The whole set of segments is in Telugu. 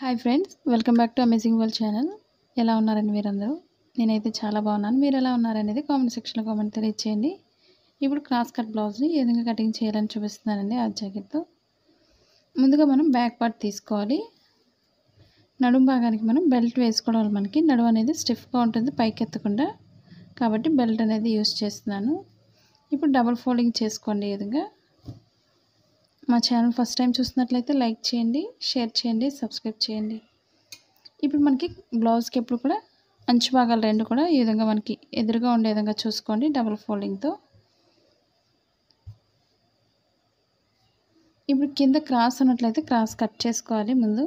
hi friends welcome back to amazing world channel ఎలా ఉన్నారండి మీరందరూ నేనైతే చాలా బాగున్నాను మీరు ఎలా ఉన్నారనేది కామెంట్ సెక్షన్లో కామెంట్ తెలియచేయండి ఇప్పుడు క్రాస్ కట్ బ్లౌజ్ని ఏ విధంగా కటింగ్ చేయాలని చూపిస్తున్నానండి ఆ జాకెట్తో ముందుగా మనం బ్యాక్ పార్ట్ తీసుకోవాలి నడుము భాగానికి మనం బెల్ట్ వేసుకోవడం వల్ల మనకి నడుము అనేది స్టిఫ్గా ఉంటుంది పైకి ఎత్తకుండా కాబట్టి బెల్ట్ అనేది యూస్ చేస్తున్నాను ఇప్పుడు డబల్ ఫోల్డింగ్ చేసుకోండి ఈ విధంగా మా ఛానల్ ఫస్ట్ టైం చూసినట్లయితే లైక్ చేయండి షేర్ చేయండి సబ్స్క్రైబ్ చేయండి ఇప్పుడు మనకి బ్లౌజ్కి ఎప్పుడు కూడా అంచు భాగాలు రెండు కూడా ఈ విధంగా మనకి ఎదురుగా ఉండే విధంగా చూసుకోండి డబుల్ ఫోల్డింగ్తో ఇప్పుడు కింద క్రాస్ ఉన్నట్లయితే క్రాస్ కట్ చేసుకోవాలి ముందు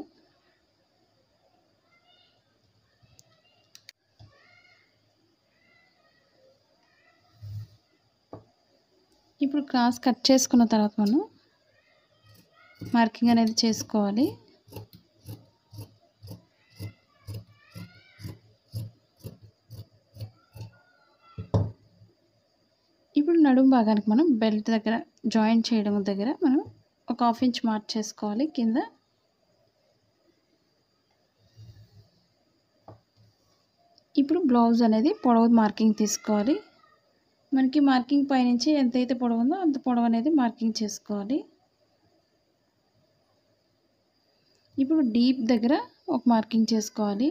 ఇప్పుడు క్రాస్ కట్ చేసుకున్న తర్వాత మనం మార్కింగ్ అనేది చేసుకోవాలి ఇప్పుడు నడుము భాగానికి మనం బెల్ట్ దగ్గర జాయింట్ చేయడం దగ్గర మనం ఒక హాఫ్ ఇంచ్ మార్క్ చేసుకోవాలి కింద ఇప్పుడు బ్లౌజ్ అనేది పొడవు మార్కింగ్ తీసుకోవాలి మనకి మార్కింగ్ పైనుంచి ఎంతైతే పొడవు ఉందో అంత పొడవు అనేది మార్కింగ్ చేసుకోవాలి ఇప్పుడు డీప్ దగ్గర ఒక మార్కింగ్ చేసుకోవాలి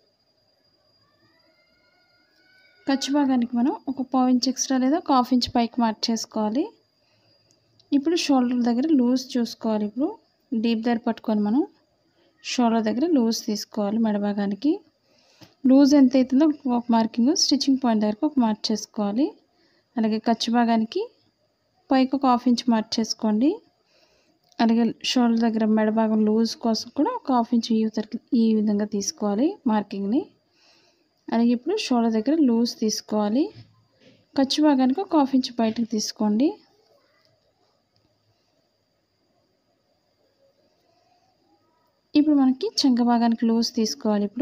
ఖర్చు భాగానికి మనం ఒక పావు ఇంచ్ ఎక్స్ట్రా లేదా ఒక హాఫ్ ఇంచ్ పైకి మార్క్ చేసుకోవాలి ఇప్పుడు షోల్డర్ దగ్గర లూజ్ చూసుకోవాలి ఇప్పుడు డీప్ దగ్గర పట్టుకొని మనం షోల్డర్ దగ్గర లూజ్ తీసుకోవాలి మెడ భాగానికి లూజ్ ఎంత అవుతుందో ఒక మార్కింగ్ స్టిచ్చింగ్ పాయింట్ దగ్గరకు ఒక మార్క్ చేసుకోవాలి అలాగే ఖర్చు భాగానికి పైకి ఒక హాఫ్ ఇంచ్ మార్క్ చేసుకోండి అలాగే షోల్డర్ దగ్గర మెడ భాగం లూజ్ కోసం కూడా ఒక హాఫ్ ఇంచ్ ఈ ఈ విధంగా తీసుకోవాలి మార్కింగ్ని అలాగే ఇప్పుడు షోల్డర్ దగ్గర లూజ్ తీసుకోవాలి ఖర్చు భాగానికి ఒక హాఫ్ ఇంచ్ బయటకు తీసుకోండి ఇప్పుడు మనకి చంక భాగానికి లూజ్ తీసుకోవాలి ఇప్పుడు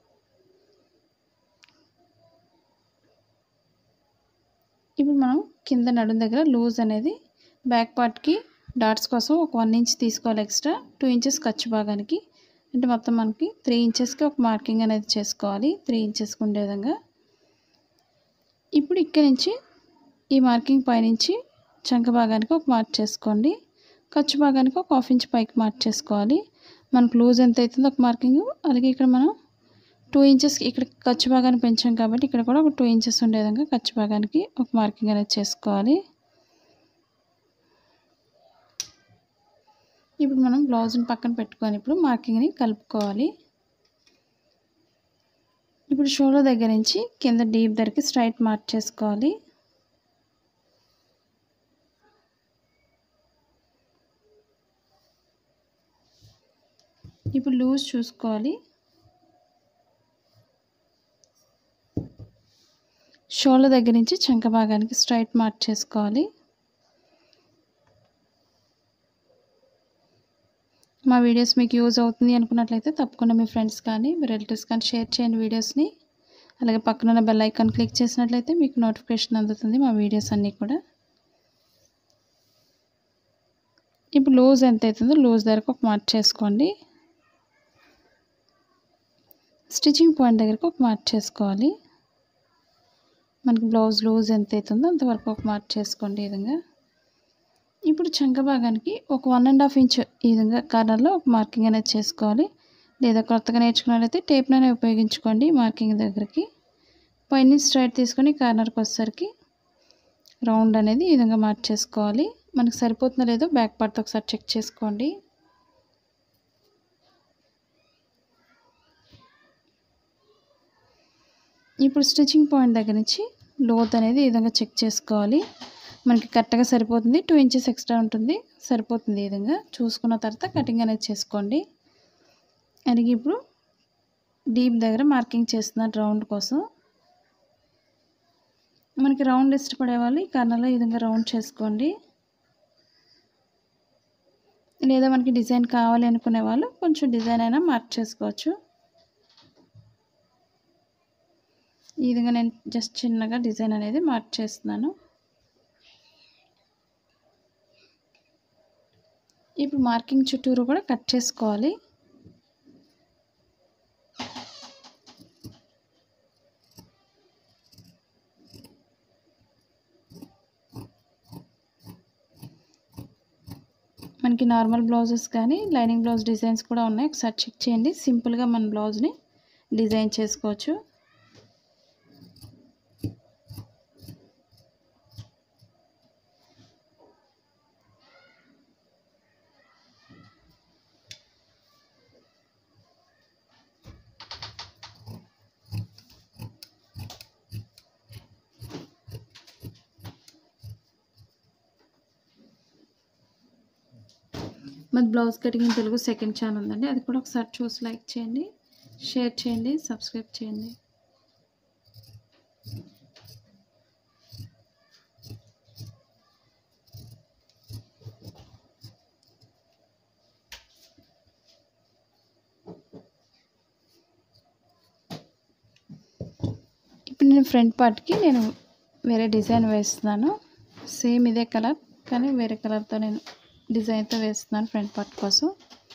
ఇప్పుడు మనం కింద నడుం దగ్గర లూజ్ అనేది బ్యాక్ పార్ట్కి డాట్స్ కోసం ఒక వన్ ఇంచ్ తీసుకోవాలి ఎక్స్ట్రా టూ ఇంచెస్ ఖర్చు భాగానికి అంటే మొత్తం మనకి త్రీ ఇంచెస్కి ఒక మార్కింగ్ అనేది చేసుకోవాలి త్రీ ఇంచెస్కి ఉండే విధంగా ఇప్పుడు ఇక్కడి నుంచి ఈ మార్కింగ్ పైనుంచి చంక భాగానికి ఒక మార్క్ చేసుకోండి ఖర్చు భాగానికి ఒక హాఫ్ ఇంచ్ పైకి మార్క్ చేసుకోవాలి మనకు లూజ్ ఎంత అవుతుందో ఒక మార్కింగ్ అలాగే ఇక్కడ మనం టూ ఇంచెస్ ఇక్కడ ఖర్చు భాగాన్ని పెంచాం కాబట్టి ఇక్కడ కూడా ఒక టూ ఇంచెస్ ఉండే విధంగా ఖర్చు భాగానికి ఒక మార్కింగ్ అనేది చేసుకోవాలి ఇప్పుడు మనం బ్లౌజ్ని పక్కన పెట్టుకొని ఇప్పుడు మార్కింగ్ని కలుపుకోవాలి ఇప్పుడు షోల్డర్ దగ్గర నుంచి కింద డీప్ దగ్గరికి స్ట్రైట్ మార్క్ చేసుకోవాలి ఇప్పుడు లూజ్ చూసుకోవాలి షోల్డర్ దగ్గర నుంచి చంక భాగానికి స్ట్రైట్ మార్క్ చేసుకోవాలి మా వీడియోస్ మీకు యూజ్ అవుతుంది అనుకున్నట్లయితే తప్పకుండా మీ ఫ్రెండ్స్ కానీ మీ రిలేటివ్స్ కానీ షేర్ చేయండి వీడియోస్ని అలాగే పక్కన ఉన్న బెల్ ఐకాన్ క్లిక్ చేసినట్లయితే మీకు నోటిఫికేషన్ అందుతుంది మా వీడియోస్ అన్నీ కూడా ఇప్పుడు లూజ్ ఎంత అవుతుందో లూజ్ దగ్గరకు ఒక మార్క్ చేసుకోండి స్టిచ్చింగ్ పాయింట్ దగ్గరకు ఒక మార్క్ చేసుకోవాలి మనకి బ్లౌజ్ లూజ్ ఎంత అవుతుందో అంతవరకు ఒక మార్క్ చేసుకోండి ఈ విధంగా ఇప్పుడు చంక భాగానికి ఒక వన్ అండ్ హాఫ్ ఇంచ్ ఈ విధంగా కార్నర్లో ఒక మార్కింగ్ అనేది చేసుకోవాలి లేదా కొత్తగా నేర్చుకున్నట్లయితే టేప్నైనా ఉపయోగించుకోండి మార్కింగ్ దగ్గరికి పైన స్ట్రైట్ తీసుకొని కార్నర్కి వచ్చేసరికి రౌండ్ అనేది ఈ విధంగా మార్క్ చేసుకోవాలి మనకు సరిపోతుందో లేదో బ్యాక్ పార్ట్తో ఒకసారి చెక్ చేసుకోండి ఇప్పుడు స్టిచ్చింగ్ పాయింట్ దగ్గర నుంచి లోత్ అనేది ఈ విధంగా చెక్ చేసుకోవాలి మనకి కరెక్ట్గా సరిపోతుంది టూ ఇంచెస్ ఎక్స్ట్రా ఉంటుంది సరిపోతుంది ఈ విధంగా చూసుకున్న తర్వాత కటింగ్ అనేది చేసుకోండి అలాగే ఇప్పుడు డీప్ దగ్గర మార్కింగ్ చేస్తున్నారు రౌండ్ కోసం మనకి రౌండ్ ఇష్టపడే వాళ్ళు ఈ కర్నర్లో ఈ విధంగా రౌండ్ చేసుకోండి లేదా మనకి డిజైన్ కావాలి అనుకునే వాళ్ళు కొంచెం డిజైన్ అయినా మార్క్ చేసుకోవచ్చు ఈ విధంగా నేను జస్ట్ చిన్నగా డిజైన్ అనేది మార్క్ చేస్తున్నాను ఇప్పుడు మార్కింగ్ చుట్టూరు కూడా కట్ చేసుకోవాలి మనకి నార్మల్ బ్లౌజెస్ కానీ లైనింగ్ బ్లౌజ్ డిజైన్స్ కూడా ఉన్నాయి ఒకసారి చెక్ చేయండి సింపుల్గా మన బ్లౌజ్ని డిజైన్ చేసుకోవచ్చు మాది blouse cutting in Telugu second channel ఉందండి అది కూడా ఒకసారి చూసి లైక్ చేయండి షేర్ చేయండి సబ్స్క్రైబ్ చేయండి ఇప్పుడు నేను ఫ్రంట్ పార్ట్కి నేను వేరే డిజైన్ వేస్తున్నాను సేమ్ ఇదే కలర్ కానీ వేరే కలర్తో నేను డిజైన్తో వేస్తున్నాను ఫ్రంట్ పార్ట్ కోసం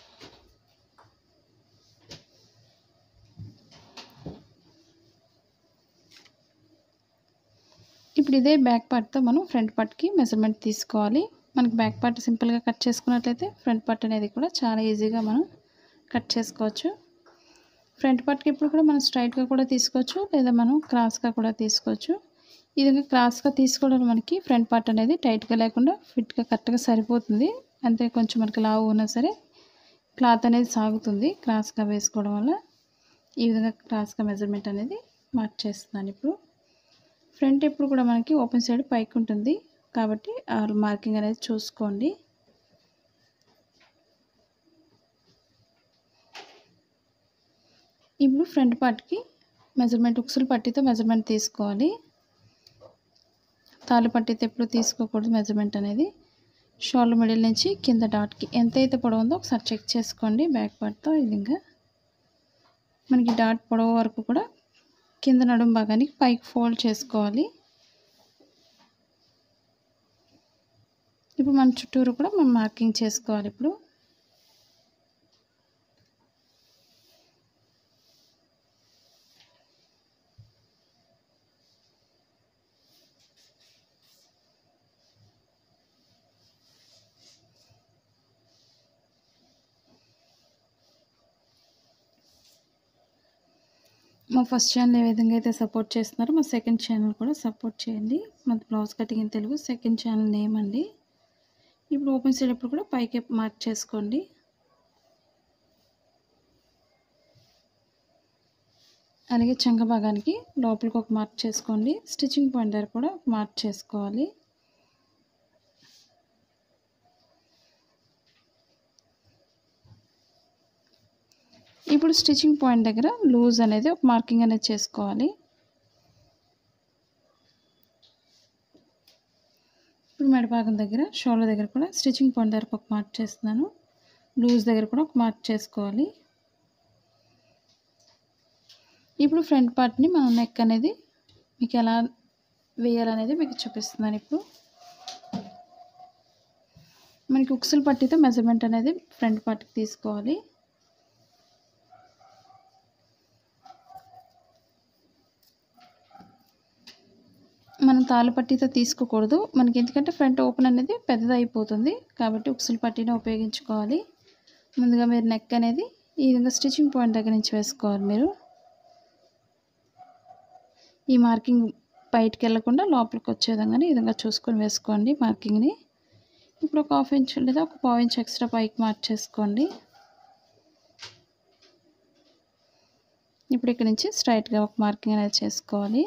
ఇప్పుడు ఇదే బ్యాక్ పార్ట్తో మనం ఫ్రంట్ పార్ట్కి మెజర్మెంట్ తీసుకోవాలి మనకి బ్యాక్ పార్ట్ సింపుల్గా కట్ చేసుకున్నట్లయితే ఫ్రంట్ పార్ట్ అనేది కూడా చాలా ఈజీగా మనం కట్ చేసుకోవచ్చు ఫ్రంట్ పార్ట్కి ఇప్పుడు కూడా మనం స్ట్రైట్గా కూడా తీసుకోవచ్చు లేదా మనం క్రాస్గా కూడా తీసుకోవచ్చు ఈ విధంగా క్రాస్గా తీసుకోవడం వల్ల మనకి ఫ్రంట్ పార్ట్ అనేది టైట్గా లేకుండా ఫిట్గా కరెక్ట్గా సరిపోతుంది అంతే కొంచెం మనకి లావు ఉన్నా సరే క్లాత్ అనేది సాగుతుంది క్రాస్గా వేసుకోవడం వల్ల ఈ విధంగా క్రాస్గా మెజర్మెంట్ అనేది మార్క్ చేస్తున్నాను ఇప్పుడు ఫ్రంట్ ఎప్పుడు కూడా మనకి ఓపెన్ సైడ్ పైకి ఉంటుంది కాబట్టి ఆ మార్కింగ్ అనేది చూసుకోండి ఇప్పుడు ఫ్రంట్ పార్ట్కి మెజర్మెంట్ ఉక్సులు పట్టితో మెజర్మెంట్ తీసుకోవాలి తాళ్ళు పట్టితో ఎప్పుడు తీసుకోకూడదు మెజర్మెంట్ అనేది షోల్డర్ మిడిల్ నుంచి కింద డాట్కి ఎంతైతే పొడవు ఉందో ఒకసారి చెక్ చేసుకోండి బ్యాక్ పార్ట్తో ఈ విధంగా మనకి డాట్ పొడవు వరకు కూడా కింద నడుం భాగానికి పైకి ఫోల్డ్ చేసుకోవాలి ఇప్పుడు మన చుట్టూరు కూడా మనం మార్కింగ్ చేసుకోవాలి ఇప్పుడు మా ఫస్ట్ ఛానల్ ఏ విధంగా అయితే సపోర్ట్ చేస్తున్నారో మా సెకండ్ ఛానల్ కూడా సపోర్ట్ చేయండి మాది blouse cutting in Telugu second channel name అండి ఇప్పుడు ఓపెన్ చేసేటప్పుడు కూడా పైకి మార్క్ చేసుకోండి అలాగే చంక భాగానికి లోపలికి ఒక మార్క్ చేసుకోండి స్టిచ్చింగ్ పాయింట్ దగ్గర కూడా ఒక మార్క్ చేసుకోవాలి ఇప్పుడు స్టిచ్చింగ్ పాయింట్ దగ్గర లూజ్ అనేది ఒక మార్కింగ్ అనేది చేసుకోవాలి ఇప్పుడు మెడ భాగం దగ్గర షోల్డర్ దగ్గర కూడా స్టిచ్చింగ్ పాయింట్ దగ్గర ఒక మార్క్ చేస్తున్నాను లూజ్ దగ్గర కూడా ఒక మార్క్ చేసుకోవాలి ఇప్పుడు ఫ్రంట్ పార్ట్ని మనం నెక్ అనేది మీకు ఎలా వేయాలనేది మీకు చూపిస్తున్నాను ఇప్పుడు మనకి ఉక్సులు పట్టితో మెజర్మెంట్ అనేది ఫ్రంట్ పార్ట్కి తీసుకోవాలి మనం తాళ్ళు పట్టీతో తీసుకోకూడదు మనకి ఎందుకంటే ఫ్రంట్ ఓపెన్ అనేది పెద్దది అయిపోతుంది కాబట్టి ఉక్సులు పట్టీని ఉపయోగించుకోవాలి ముందుగా మీరు నెక్ అనేది ఈ విధంగా స్టిచ్చింగ్ పాయింట్ దగ్గర నుంచి వేసుకోవాలి మీరు ఈ మార్కింగ్ బయటికి వెళ్ళకుండా లోపలికి వచ్చే విధంగానే ఈ విధంగా చూసుకొని వేసుకోండి మార్కింగ్ని ఇప్పుడు ఒక హాఫ్ ఇంచ్ లేదా ఒక పావు ఇంచ్ ఎక్స్ట్రా పైకి మార్క్ చేసుకోండి ఇప్పుడు ఇక్కడ నుంచి స్ట్రైట్గా ఒక మార్కింగ్ అనేది చేసుకోవాలి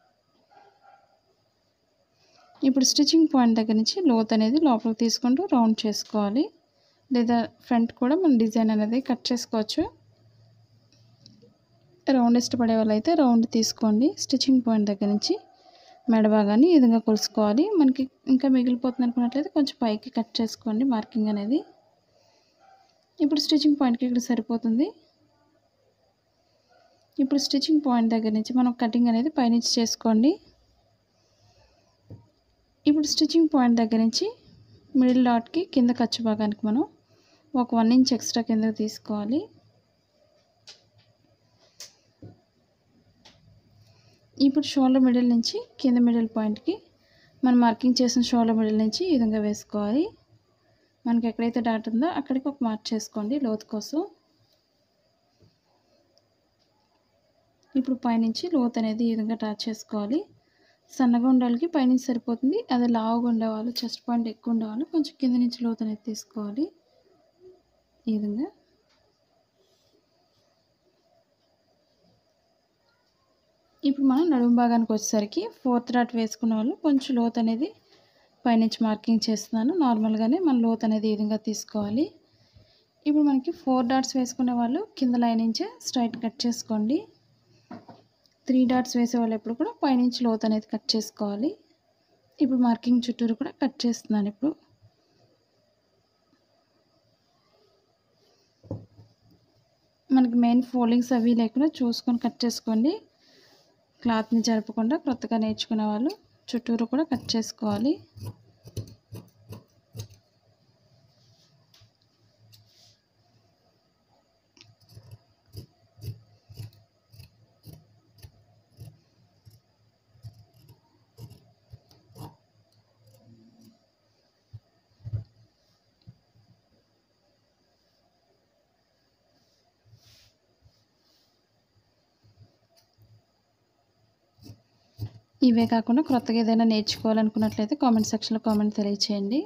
ఇప్పుడు స్టిచ్చింగ్ పాయింట్ దగ్గర నుంచి లోత్ అనేది లోపలికి తీసుకుంటూ రౌండ్ చేసుకోవాలి లేదా ఫ్రంట్ కూడా మనం డిజైన్ అనేది కట్ చేసుకోవచ్చు రౌండ్ ఇష్టపడే వాళ్ళైతే రౌండ్ తీసుకోండి స్టిచ్చింగ్ పాయింట్ దగ్గర నుంచి మెడ భాగాన్ని ఈ విధంగా కొలుసుకోవాలి మనకి ఇంకా మిగిలిపోతుంది అనుకున్నట్లయితే కొంచెం పైకి కట్ చేసుకోండి మార్కింగ్ అనేది ఇప్పుడు స్టిచ్చింగ్ పాయింట్కి ఇక్కడ సరిపోతుంది ఇప్పుడు స్టిచ్చింగ్ పాయింట్ దగ్గర నుంచి మనం కటింగ్ అనేది పైనుంచి చేసుకోండి ఇప్పుడు స్టిచ్చింగ్ పాయింట్ దగ్గర నుంచి మిడిల్ డాట్కి కింద ఖర్చు భాగానికి మనం ఒక వన్ ఇంచ్ ఎక్స్ట్రా కిందకి తీసుకోవాలి ఇప్పుడు షోల్డర్ మిడిల్ నుంచి కింద మిడిల్ పాయింట్కి మనం మార్కింగ్ చేసిన షోల్డర్ మిడిల్ నుంచి ఈ విధంగా వేసుకోవాలి మనకి ఎక్కడైతే డాట్ ఉందో అక్కడికి ఒక మార్క్ చేసుకోండి లోతు కోసం ఇప్పుడు పైనుంచి లోతు అనేది ఈ విధంగా డ్రా చేసుకోవాలి సన్నగా ఉండే వాళ్ళకి పైనుంచి సరిపోతుంది అదే లావుగా ఉండేవాళ్ళు చెస్ట్ పాయింట్ ఎక్కువ ఉండేవాళ్ళు కొంచెం కింద నుంచి లోతు అనేది తీసుకోవాలి ఈ విధంగా ఇప్పుడు మనం నడుము భాగానికి వచ్చేసరికి ఫోర్త్ డాట్ వేసుకున్న వాళ్ళు కొంచెం లోతు అనేది పైనుంచి మార్కింగ్ చేస్తున్నాను నార్మల్గానే మన లోతు అనేది ఈ విధంగా తీసుకోవాలి ఇప్పుడు మనకి ఫోర్ డాట్స్ వేసుకునే వాళ్ళు కింద లైన్ నుంచే స్ట్రైట్ కట్ చేసుకోండి త్రీ డాట్స్ వేసే వాళ్ళు ఎప్పుడు కూడా పైనుంచి లోతు అనేది కట్ చేసుకోవాలి ఇప్పుడు మార్కింగ్ చుట్టూరు కూడా కట్ చేస్తున్నాను ఇప్పుడు మనకి మెయిన్ ఫోల్డింగ్స్ అవి లేకుండా చూసుకొని కట్ చేసుకోండి క్లాత్ని జరపకుండా కొత్తగా నేర్చుకునే వాళ్ళు చుట్టూరు కూడా కట్ చేసుకోవాలి ఇవే కాకుండా క్రొత్తగా ఏదైనా నేర్చుకోవాలనుకున్నట్లయితే కామెంట్ సెక్షన్లో కామెంట్ తెలియచేయండి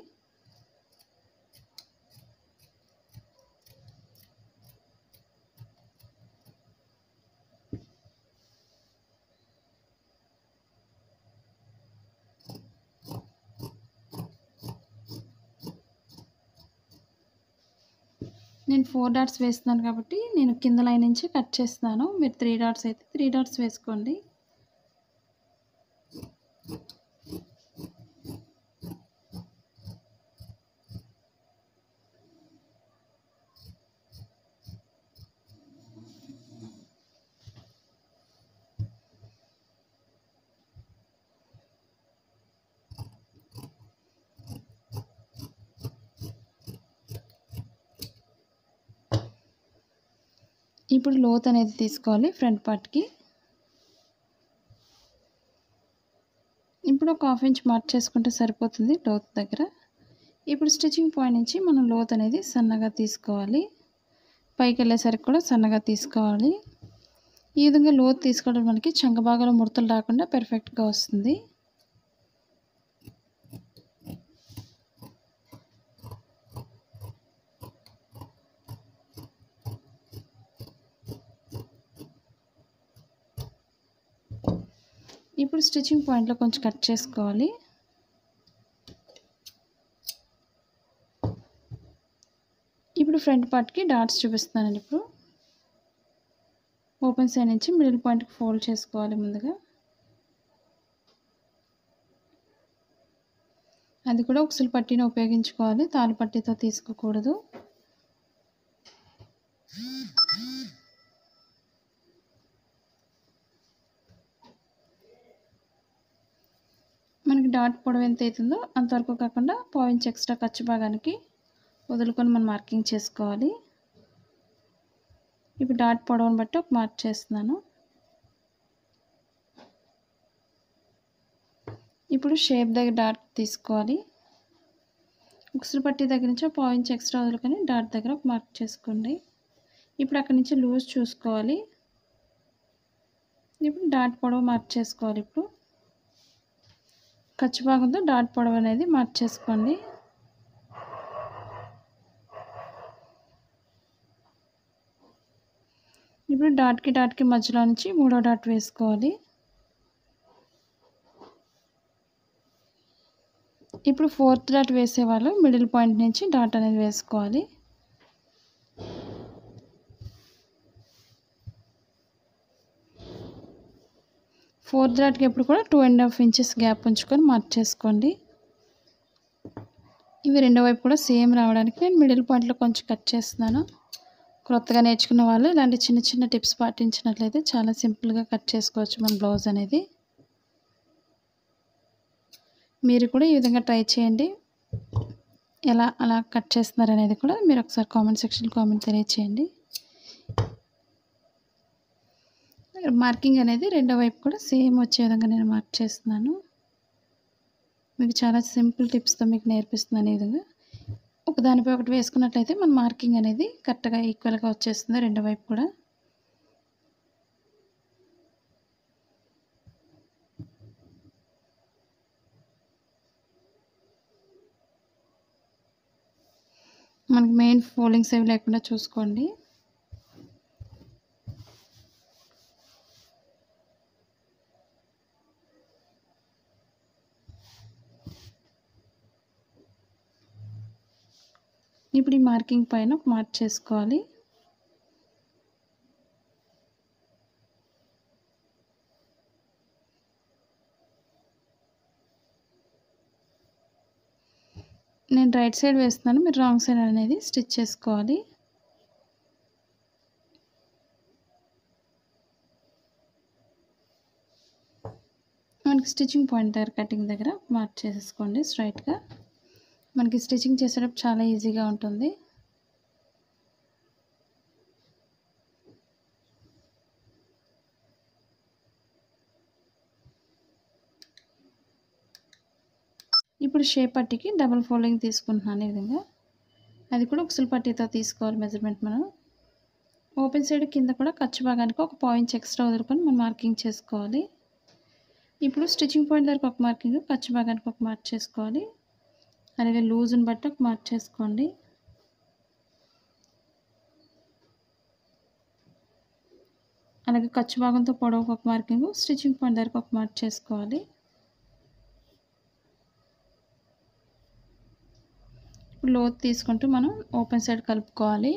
నేను ఫోర్ డాట్స్ వేస్తున్నాను కాబట్టి నేను కింద లైన్ నుంచి కట్ చేస్తున్నాను మీరు త్రీ డాట్స్ అయితే త్రీ డాట్స్ వేసుకోండి ఇప్పుడు లోత్ అనేది తీసుకోవాలి ఫ్రంట్ పార్ట్కి ఇప్పుడు ఒక హాఫ్ ఇంచ్ మార్క్ చేసుకుంటే సరిపోతుంది లోత్ దగ్గర ఇప్పుడు స్టిచ్చింగ్ పాయింట్ నుంచి మనం లోత్ అనేది సన్నగా తీసుకోవాలి పైకి వెళ్ళేసరికి కూడా సన్నగా తీసుకోవాలి ఈ విధంగా లోతు తీసుకోవడం మనకి చంక భాగంలో ముడతలు రాకుండా పెర్ఫెక్ట్గా వస్తుంది ఇప్పుడు స్టిచ్చింగ్ పాయింట్లో కొంచెం కట్ చేసుకోవాలి ఇప్పుడు ఫ్రంట్ పార్ట్కి డాట్స్ చూపిస్తున్నానండి ఇప్పుడు ఓపెన్ సైడ్ నుంచి మిడిల్ పాయింట్కి ఫోల్డ్ చేసుకోవాలి ముందుగా అది కూడా ఉక్సులు పట్టీని ఉపయోగించుకోవాలి తాలు పట్టీతో తీసుకోకూడదు మనకి డాట్ పొడవు ఎంత అవుతుందో అంతవరకు కాకుండా పాయింట్స్ ఎక్స్ట్రా ఖర్చు భాగానికి వదులుకొని మనం మార్కింగ్ చేసుకోవాలి ఇప్పుడు డాట్ పొడవును బట్టి ఒక మార్క్ చేస్తున్నాను ఇప్పుడు షేప్ దగ్గర డాట్ తీసుకోవాలి ఉక్సులు పట్టి దగ్గర నుంచి పాయింట్స్ ఎక్స్ట్రా వదులుకొని డాట్ దగ్గర ఒక మార్క్ చేసుకోండి ఇప్పుడు అక్కడి నుంచి లూజ్ చూసుకోవాలి ఇప్పుడు డాట్ పొడవు మార్క్ చేసుకోవాలి ఇప్పుడు ఖర్చు భాగంతో డాట్ పొడవు అనేది మార్క్ చేసుకోండి ఇప్పుడు డాట్కి డాట్కి మధ్యలో నుంచి మూడో డాట్ వేసుకోవాలి ఇప్పుడు ఫోర్త్ డాట్ వేసేవాళ్ళు మిడిల్ పాయింట్ నుంచి డాట్ అనేది వేసుకోవాలి ఫోర్త్ డాట్కి ఎప్పుడు కూడా two and half inches gap ఉంచుకొని మార్క్ చేసుకోండి ఇవి రెండో వైపు కూడా సేమ్ రావడానికి నేను మిడిల్ పాయింట్లో కొంచెం కట్ చేస్తున్నాను క్రొత్తగా నేర్చుకున్న వాళ్ళు ఇలాంటి చిన్న చిన్న టిప్స్ పాటించినట్లయితే చాలా సింపుల్గా కట్ చేసుకోవచ్చు మన బ్లౌజ్ అనేది మీరు కూడా ఈ విధంగా ట్రై చేయండి ఎలా అలా కట్ చేస్తున్నారు అనేది కూడా మీరు ఒకసారి కామెంట్ సెక్షన్ కామెంట్ తెలియచేయండి మార్కింగ్ అనేది రెండో వైపు కూడా సేమ్ వచ్చే విధంగా నేను మార్క్ చేస్తున్నాను మీకు చాలా సింపుల్ టిప్స్తో మీకు నేర్పిస్తున్నాను ఈ విధంగా ఒక దానిపై ఒకటి వేసుకున్నట్లయితే మన మార్కింగ్ అనేది కరెక్ట్గా ఈక్వల్గా వచ్చేస్తుంది రెండో వైపు కూడా మనకి మెయిన్ ఫోల్డింగ్స్ ఏవి లేకుండా చూసుకోండి ఇప్పుడు ఈ మార్కింగ్ పైన ఒక మార్క్ చేసుకోవాలి నేను రైట్ సైడ్ వేస్తున్నాను మీరు రాంగ్ సైడ్ అనేది స్టిచ్ చేసుకోవాలి మనకి స్టిచ్చింగ్ పాయింట్ దగ్గర కటింగ్ దగ్గర మార్క్ చేసేసుకోండి స్ట్రైట్గా మనకి స్టిచ్చింగ్ చేసేటప్పుడు చాలా ఈజీగా ఉంటుంది ఇప్పుడు షేప్ పట్టీకి డబుల్ ఫోల్డింగ్ తీసుకుంటున్నాను ఈ విధంగా అది కూడా ఉక్సులు పట్టీతో తీసుకోవాలి మెజర్మెంట్ మనం ఓపెన్ సైడ్ కింద కూడా ఖర్చు భాగానికి ఒక పాయింట్స్ ఎక్స్ట్రా వదులుకొని మనం మార్కింగ్ చేసుకోవాలి ఇప్పుడు స్టిచ్చింగ్ పాయింట్ దగ్గర ఒక మార్కింగ్ ఖర్చు భాగానికి ఒక మార్క్ చేసుకోవాలి అలాగే లూజ్ని బట్టి ఒక మార్క్ చేసుకోండి అలాగే ఖర్చు భాగంతో పొడవుకు ఒక మార్కింగ్ స్టిచ్చింగ్ పాయింట్ దగ్గర ఒక మార్క్ చేసుకోవాలి ఇప్పుడు లోతు తీసుకుంటూ మనం ఓపెన్ సైడ్ కలుపుకోవాలి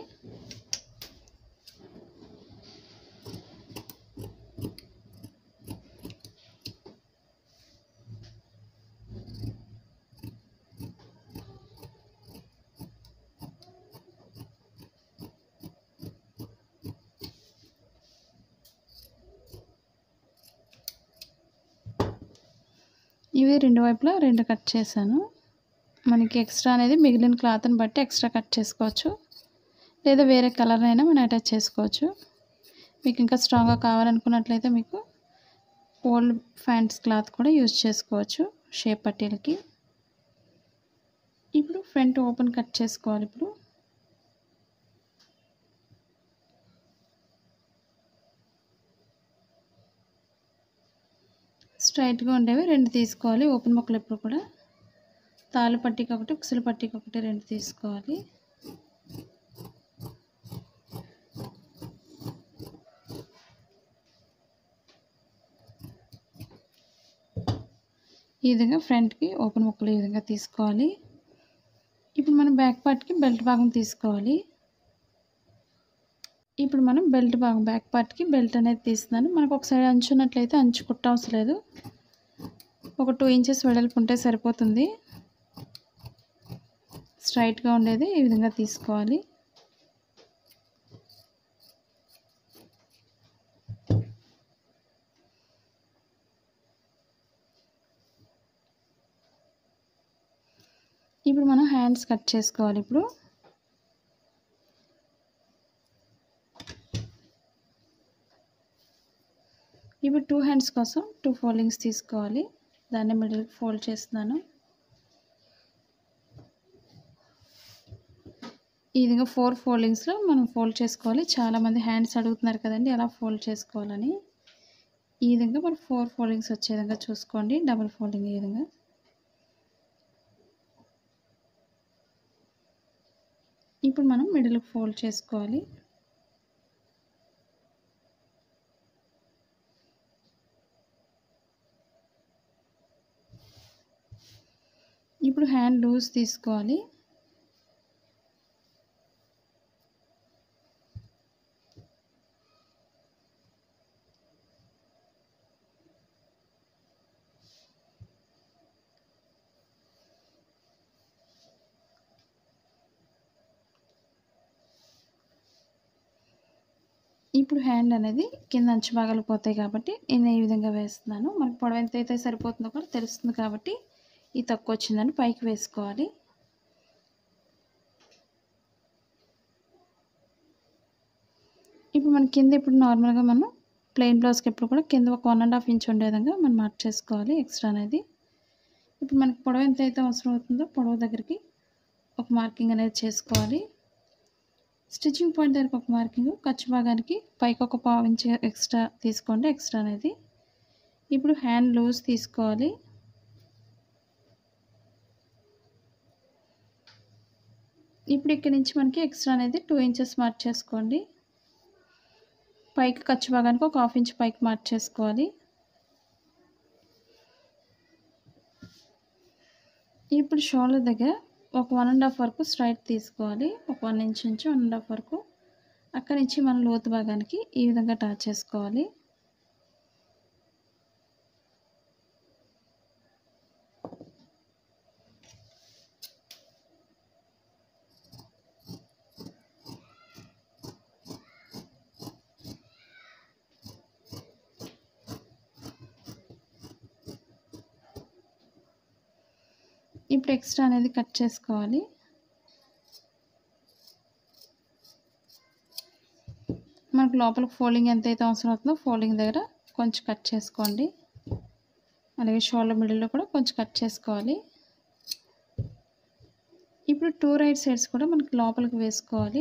ఇవి రెండు వైపులా రెండు కట్ చేశాను మనకి ఎక్స్ట్రా అనేది మిగిలిన క్లాత్ని బట్టి ఎక్స్ట్రా కట్ చేసుకోవచ్చు లేదా వేరే కలర్ అయినా మనం అటాచ్ చేసుకోవచ్చు మీకు ఇంకా స్ట్రాంగ్గా కావాలనుకున్నట్లయితే మీకు ఓల్డ్ ఫ్యాంట్స్ క్లాత్ కూడా యూజ్ చేసుకోవచ్చు షేప్ పట్టీలకి ఇప్పుడు ఫ్రంట్ ఓపెన్ కట్ చేసుకోవాలి ఇప్పుడు స్ట్రైట్గా ఉండేవి రెండు తీసుకోవాలి ఓపెన్ మొక్కలు ఎప్పుడు కూడా తాళ్ళు పట్టీకి ఒకటి ఉక్సులు పట్టీకి ఒకటి రెండు తీసుకోవాలి ఈ విధంగా ఫ్రంట్కి ఓపెన్ ముక్కలు ఈ విధంగా తీసుకోవాలి ఇప్పుడు మనం బ్యాక్ పార్ట్కి బెల్ట్ భాగం తీసుకోవాలి ఇప్పుడు మనం బెల్ట్ భాగం బ్యాక్ పార్ట్కి బెల్ట్ అనేది తీస్తున్నాను మనకు ఒక సైడ్ అంచున్నట్లయితే అంచు కుట్టవసరం లేదు ఒక టూ ఇంచెస్ వెడల్పు ఉంటే సరిపోతుంది స్ట్రైట్గా ఉండేది ఈ విధంగా తీసుకోవాలి ఇప్పుడు మనం హ్యాండ్స్ కట్ చేసుకోవాలి ఇప్పుడు ఇప్పుడు టూ హ్యాండ్స్ కోసం టూ ఫోల్డింగ్స్ తీసుకోవాలి దాన్ని మిడిల్కి ఫోల్డ్ చేస్తున్నాను ఈ విధంగా ఫోర్ ఫోల్డింగ్స్లో మనం ఫోల్డ్ చేసుకోవాలి చాలామంది హ్యాండ్స్ అడుగుతున్నారు కదండి ఎలా ఫోల్డ్ చేసుకోవాలని ఈ విధంగా మనం ఫోర్ ఫోల్డింగ్స్ వచ్చే విధంగా చూసుకోండి డబుల్ ఫోల్డింగ్ ఈ విధంగా ఇప్పుడు మనం మిడిల్కి ఫోల్డ్ చేసుకోవాలి ఇప్పుడు హ్యాండ్ లూజ్ తీసుకోవాలి ఇప్పుడు హ్యాండ్ అనేది కింద అంచు భాగాలు పోతాయి కాబట్టి నేను ఈ విధంగా వేస్తున్నాను మనకు పొడవు ఎంత అయితే సరిపోతుందో కూడా తెలుస్తుంది కాబట్టి ఈ తక్కువ వచ్చిందని పైకి వేసుకోవాలి ఇప్పుడు మన కింద ఇప్పుడు నార్మల్గా మనం ప్లెయిన్ బ్లౌజ్కి ఎప్పుడు కూడా కింద ఒక వన్ అండ్ హాఫ్ ఇంచ్ ఉండే విధంగా మనం మార్క్ చేసుకోవాలి ఎక్స్ట్రా అనేది ఇప్పుడు మనకి పొడవు ఎంత అయితే అవసరం అవుతుందో పొడవు దగ్గరికి ఒక మార్కింగ్ అనేది చేసుకోవాలి స్టిచ్చింగ్ పాయింట్ దగ్గరకు ఒక మార్కింగ్ ఖర్చు భాగానికి పైకి ఒక పావు ఇంచ్ ఎక్స్ట్రా తీసుకోండి ఎక్స్ట్రా అనేది ఇప్పుడు హ్యాండ్ లూజ్ తీసుకోవాలి ఇప్పుడు ఇక్కడ నుంచి మనకి ఎక్స్ట్రా అనేది టూ ఇంచెస్ మార్క్ చేసుకోండి పైకి ఖర్చు భాగానికి ఒక హాఫ్ ఇంచ్ పైకి మార్క్ చేసుకోవాలి ఇప్పుడు షోల్డర్ దగ్గర ఒక వన్ అండ్ హాఫ్ వరకు స్ట్రైట్ తీసుకోవాలి ఒక వన్ ఇంచ్ నుంచి వన్ అండ్ హాఫ్ వరకు అక్కడి నుంచి మనం లోతు భాగానికి ఈ విధంగా టాచ్ చేసుకోవాలి ఇప్పుడు ఎక్స్ట్రా అనేది కట్ చేసుకోవాలి మనకు లోపల ఫోల్డింగ్ ఎంతైతే అవసరం అవుతుందో ఫోల్డింగ్ దగ్గర కొంచెం కట్ చేసుకోండి అలాగే షోల్డర్ మిడిల్లో కూడా కొంచెం కట్ చేసుకోవాలి ఇప్పుడు టూ రైట్ సైడ్స్ కూడా మనకి లోపలికి వేసుకోవాలి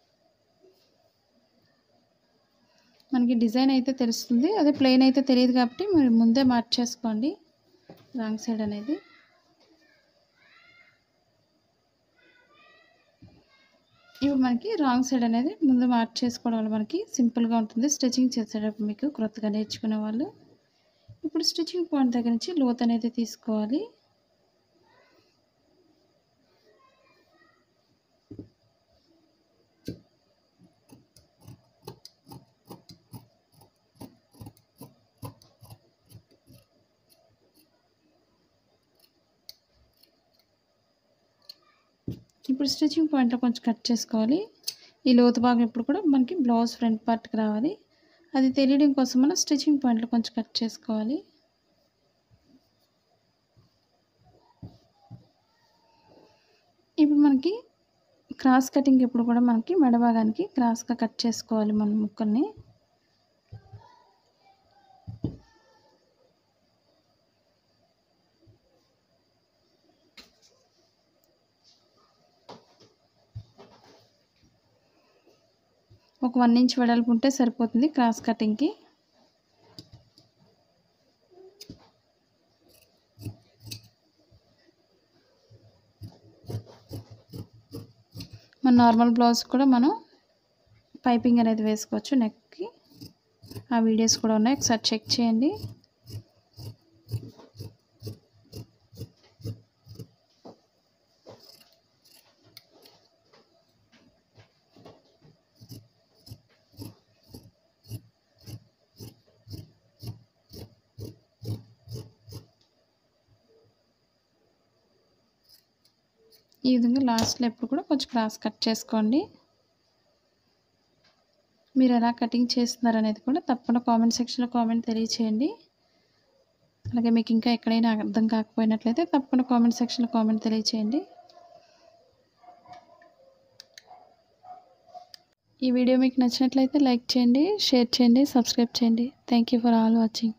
మనకి డిజైన్ అయితే తెలుస్తుంది అదే ప్లెయిన్ అయితే తెలియదు కాబట్టి మీరు ముందే మార్చేసుకోండి రాంగ్ సైడ్ అనేది ఇప్పుడు మనకి రాంగ్ సైడ్ అనేది ముందు మార్క్ చేసుకోవడం వల్ల మనకి సింపుల్గా ఉంటుంది స్టిచ్చింగ్ చేసేటప్పుడు మీకు క్రొత్తగా నేర్చుకునే వాళ్ళు ఇప్పుడు స్టిచ్చింగ్ పాయింట్ దగ్గర నుంచి లోత్ అనేది తీసుకోవాలి ఇప్పుడు స్టిచ్చింగ్ పాయింట్లో కొంచెం కట్ చేసుకోవాలి ఈ లోతు భాగం ఇప్పుడు కూడా మనకి బ్లౌజ్ ఫ్రంట్ పార్ట్కి రావాలి అది తెలియడం కోసం మనం స్టిచ్చింగ్ పాయింట్లో కొంచెం కట్ చేసుకోవాలి ఇప్పుడు మనకి క్రాస్ కటింగ్ ఇప్పుడు కూడా మనకి మెడ భాగానికి క్రాస్గా కట్ చేసుకోవాలి మన ముక్కల్ని ఒక వన్ ఇంచ్ వెడల్పు ఉంటే సరిపోతుంది క్రాస్ కటింగ్కి మన నార్మల్ బ్లౌజ్ కూడా మనం పైపింగ్ అనేది వేసుకోవచ్చు నెక్కి ఆ వీడియోస్ కూడా ఉన్నాయి ఒకసారి చెక్ చేయండి ఈ విధంగా లాస్ట్లో ఎప్పుడు కూడా కొంచెం క్రాస్ కట్ చేసుకోండి మీరు ఎలా కటింగ్ చేస్తున్నారు అనేది కూడా తప్పకుండా కామెంట్ సెక్షన్లో కామెంట్ తెలియచేయండి అలాగే మీకు ఇంకా ఎక్కడైనా అర్థం కాకపోయినట్లయితే తప్పకుండా కామెంట్ సెక్షన్లో కామెంట్ తెలియచేయండి ఈ వీడియో మీకు నచ్చినట్లయితే లైక్ చేయండి షేర్ చేయండి సబ్స్క్రైబ్ చేయండి thank you for all watching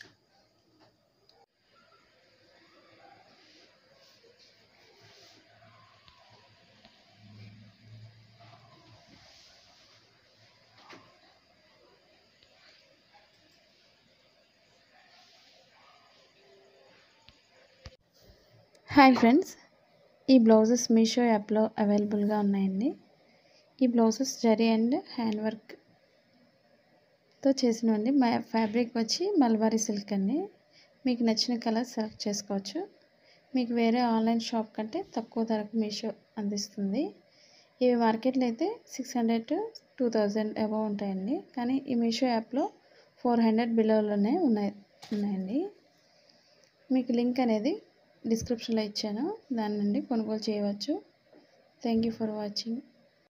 hi friends ఈ బ్లౌజెస్ మీషో యాప్లో అవైలబుల్గా ఉన్నాయండి ఈ బ్లౌజెస్ జరీ అండ్ హ్యాండ్ వర్క్తో చేసినవండి మా ఫ్యాబ్రిక్ వచ్చి మల్బారీ సిల్క్ అండి మీకు నచ్చిన కలర్ సెలెక్ట్ చేసుకోవచ్చు మీకు వేరే ఆన్లైన్ షాప్ కంటే తక్కువ ధరకు మీషో అందిస్తుంది ఇవి మార్కెట్లో అయితే six hundred to two thousand above ఉంటాయండి కానీ ఈ మీషో యాప్లో ఫోర్ హండ్రెడ్ బిలోలోనే ఉన్నాయి ఉన్నాయండి మీకు లింక్ అనేది డిస్క్రిప్షన్లో ఇచ్చాను దాని నుండి కొనుగోలు చేయవచ్చు థ్యాంక్ యూ ఫర్ వాచింగ్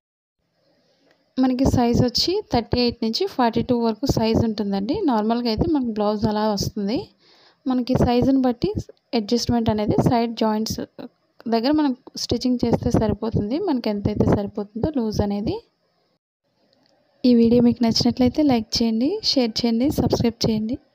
మనకి సైజ్ వచ్చి థర్టీ ఎయిట్ నుంచి ఫార్టీ టూ వరకు సైజ్ ఉంటుందండి నార్మల్గా అయితే మనకి బ్లౌజ్ అలా వస్తుంది మనకి సైజుని బట్టి అడ్జస్ట్మెంట్ అనేది సైడ్ జాయింట్స్ దగ్గర మనం స్టిచ్చింగ్ చేస్తే సరిపోతుంది మనకి ఎంతైతే సరిపోతుందో లూజ్ అనేది ఈ వీడియో మీకు నచ్చినట్లయితే లైక్ చేయండి షేర్ చేయండి సబ్స్క్రైబ్ చేయండి